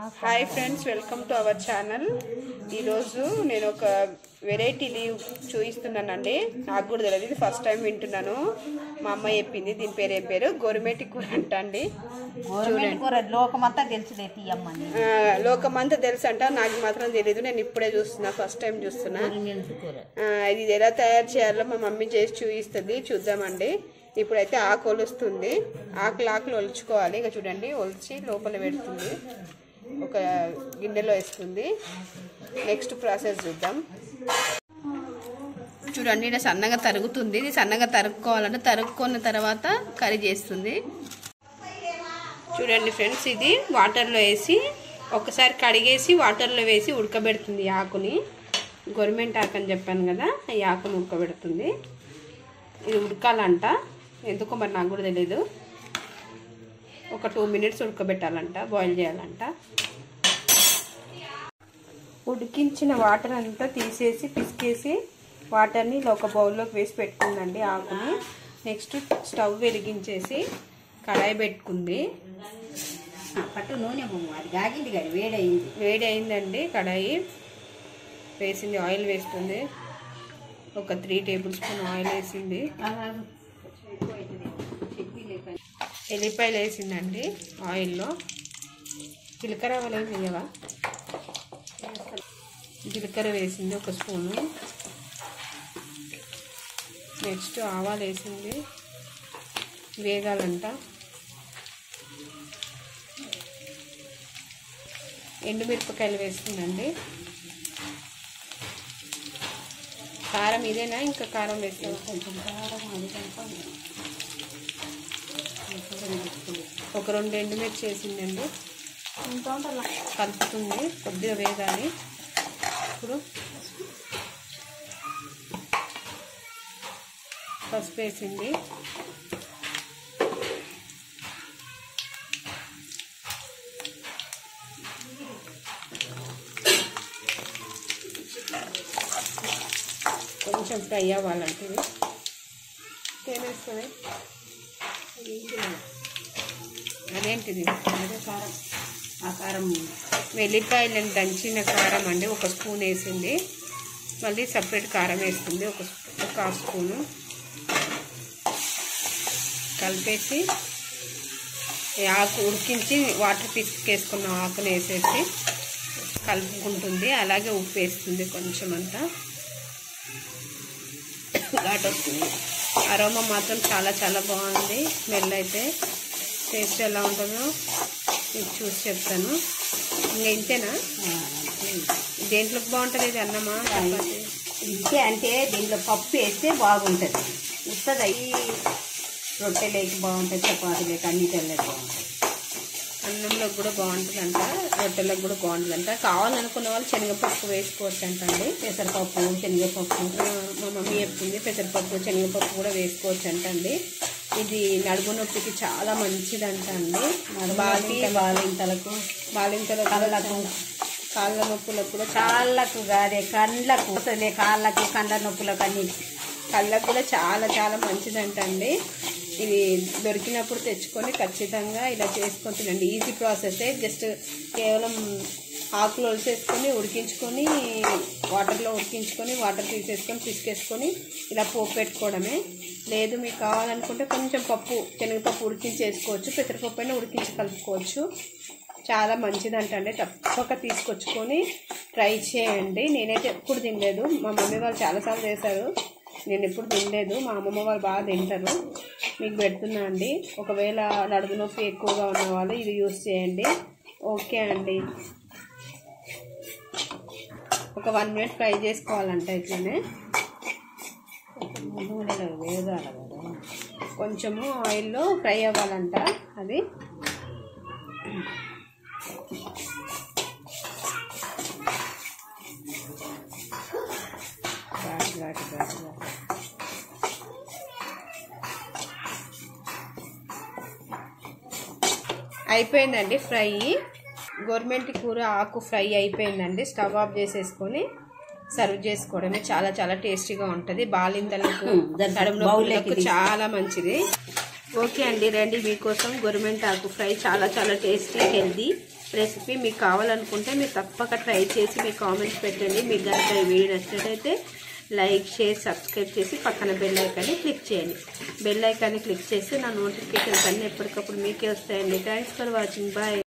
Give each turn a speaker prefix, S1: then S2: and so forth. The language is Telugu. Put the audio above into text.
S1: hi friends welcome to our channel ఈరోజు నేను ఒక వెరైటీ లీవ్ చూపిస్తున్నానండి నాకు కూడా తెలియదు ఇది ఫస్ట్ టైం వింటున్నాను మా అమ్మ చెప్పింది దీని పేరు ఏం పేరు గొరిమెటి కూర అంట అండి
S2: గవర్నమెంట్ కూర లోకమంతా తెలుసులే తీయమ్మని
S1: ఆ, లోకమంతా తెలుసు అంట నాకు మాత్రం తెలియదు నేను ఇప్పుడే చూస్తున్నా ఫస్ట్ టైం చూస్తున్నా
S2: గవర్నమెంట్ కూర
S1: ఆ, ఇది ఎలా తయారు చేయాలో మా మమ్మీ చేసి చూపిస్తుంది చూద్దామండి ఇప్పుడైతే ఆకు ఒలుస్తుంది ఆకులు ఆకులు ఒలుచుకోవాలి ఇక చూడండి ఒలిచి లోపల పెడుతుంది ఒక గిన్నెలో వేస్తుంది నెక్స్ట్ ప్రాసెస్ చూద్దాం చూడండి ఇలా సన్నగా తరుగుతుంది ఇది సన్నగా తరుక్కోవాలంటే తరుక్కున్న తర్వాత కర్రీ చేస్తుంది చూడండి ఫ్రెండ్స్ ఇది వాటర్లో వేసి ఒకసారి కడిగేసి వాటర్లో వేసి ఉడకబెడుతుంది ఈ ఆకుని గవర్నమెంట్ ఆకు అని చెప్పాను కదా ఈ ఆకుని ఉడకబెడుతుంది ఇది ఉడకాలంట ఎందుకో మరి నాకు కూడా తెలియదు ఒక టూ మినిట్స్ ఉడకబెట్టాలంట బాయిల్ చేయాలంట ఉడికించిన వాటర్ అంతా తీసేసి పిసికేసి వాటర్ని ఇలా ఒక బౌల్లోకి వేసి పెట్టుకుందండి ఆకుని నెక్స్ట్ స్టవ్ వెలిగించేసి కడాయి పెట్టుకుంది
S2: పట్టు నూనె బొమ్మ అది కాగింది కానీ వేడయింది
S1: వేడి అయిందండి కడాయి వేసింది ఆయిల్ వేస్తుంది ఒక త్రీ టేబుల్ స్పూన్ ఆయిల్ వేసింది ఎల్లిపాయలు వేసిందండి ఆయిల్లో జీలకర్ర ఆవాలు ఏమి వేయవా జీలకర్ర వేసింది ఒక స్పూను నెక్స్ట్ ఆవాలు వేసింది వేగాలంట ఎండుమిరపకాయలు వేస్తుందండి కారం ఇదేనా ఇంకా కారం వేస్తాం
S2: కొంచెం కారం అది కొంచెం
S1: ఒక రెండు ఎండుమిర్చి వేసిందండి కలుపుతుంది కొద్దిగా వేగాలి ఇప్పుడు పసుపు వేసింది కొంచెం ఫ్రై అవ్వాలంటే ఇది తేనేస్తుంది అదేంటిది
S2: అదే కారం ఆ కారం
S1: వెల్లిపాయలను దంచిన కారం అండి ఒక స్పూన్ వేసింది మళ్ళీ సపరేట్ కారం వేస్తుంది ఒక స్పూ- ఒక హాఫ్ స్పూను కలిపేసి ఈ ఆకు ఉడికించి వాటర్ పిసికేసుకున్న ఆకును వేసేసి కలుపుకుంటుంది అలాగే ఉప్పు వేస్తుంది కొంచెం అంతా ఘాట్ వస్తుంది అరోమా మాత్రం చాలా చాలా బాగుంది స్మెల్ అయితే టేస్ట్ ఎలా ఉంటుందో మీకు చూసి చెప్తాను ఇంకా ఇంతేనా దేంట్లోకి బాగుంటుంది ఇది అన్నమా చపాతీ
S2: ఇంతే అంటే దీంట్లో పప్పు వేస్తే బాగుంటుంది ఉత్తది అయ్యి రొట్టెలేకి బాగుంటుంది చపాతీలేకి అన్నిటిలోకి బాగుంటుంది
S1: అన్నంలోకి కూడా బాగుంటుందంట రొట్టెలకు కూడా బాగుంటుందంట కావాలనుకున్న వాళ్ళు శనగపప్పు వేసుకోవచ్చు అంటండి
S2: పెసరపప్పు శనగపప్పు
S1: ఆ, మా మమ్మీ చెప్తుంది పెసరపప్పు శనగపప్పు కూడా వేసుకోవచ్చు అంటండి ఇది నడుము నొప్పికి చాలా మంచిదంట అండి
S2: బాలింత బాలింతలకు
S1: బాలింతల
S2: కళ్ళకు
S1: కాళ్ళ నొప్పులకు కూడా చాలా
S2: కాళ్ళకు కాదే కండ్లకు వస్తుంది కాళ్ళకు కండ్ల నొప్పులకు అన్ని
S1: కళ్ళకు కూడా చాలా చాలా మంచిదంట అండి ఇది దొరికినప్పుడు తెచ్చుకొని ఖచ్చితంగా ఇలా చేసుకొని తినండి ఈజీ ప్రాసెస్ జస్ట్ కేవలం ఆకులు ఒలిసేసుకొని ఉడికించుకొని వాటర్లో ఉడికించుకొని వాటర్ తీసేసుకొని పిసికేసుకొని ఇలా పోపు పెట్టుకోవడమే లేదు మీకు కావాలనుకుంటే కొంచెం పప్పు శనగపప్పు ఉడికించేసుకోవచ్చు పెసరపప్పు అయినా ఉడికించి కలుపుకోవచ్చు చాలా మంచిదంట అండి తప్పక తీసుకొచ్చుకొని ట్రై చేయండి నేనైతే ఎప్పుడు తినలేదు మా మమ్మీ వాళ్ళు చాలాసార్లు చేశారు నేను ఎప్పుడు తినలేదు మా అమ్మమ్మ వాళ్ళు బాగా తింటారు మీకు పెడుతున్నా అండి ఒకవేళ నడుము నొప్పి ఎక్కువగా ఉన్న వాళ్ళు ఇది యూస్ చేయండి ఓకే అండి ఒక వన్ మినిట్ ఫ్రై చేసుకోవాలంట ఇట్లనే
S2: నూనెలో వేగాలి కదా
S1: కొంచెము ఆయిల్లో ఫ్రై అవ్వాలంట అది
S2: ఘాటు ఘాటు ఘాటు ఘాటు
S1: అయిపోయిందండి ఫ్రై గవర్నమెంట్ కూర ఆకు ఫ్రై అయిపోయిందండి స్టవ్ ఆఫ్ చేసేసుకొని సర్వ్ చేసుకోవడమే చాలా చాలా టేస్టీగా ఉంటుంది బాలింతలకు
S2: దానికి
S1: కడుపు
S2: బౌల్లోకి
S1: నొప్పులకు
S2: తీసి-
S1: చాలా మంచిది ఓకే అండి రండి మీకోసం గవర్నమెంట్ ఆకు ఫ్రై చాలా చాలా టేస్టీ హెల్దీ రెసిపీ మీకు కావాలనుకుంటే మీరు తప్పక ట్రై చేసి మీ కామెంట్స్ పెట్టండి మీకు కనుక ఈ వీడియో నచ్చినట్టయితే లైక్ షేర్ సబ్స్క్రైబ్ చేసి పక్కన బెల్ ఐకాన్ని క్లిక్ చేయండి బెల్ ఐకాన్ని క్లిక్ చేస్తే నా నోటిఫికేషన్స్ అన్నీ ఎప్పటికప్పుడు మీకే వస్తాయండి థ్యాంక్స్ ఫర్ వాచింగ్ బాయ్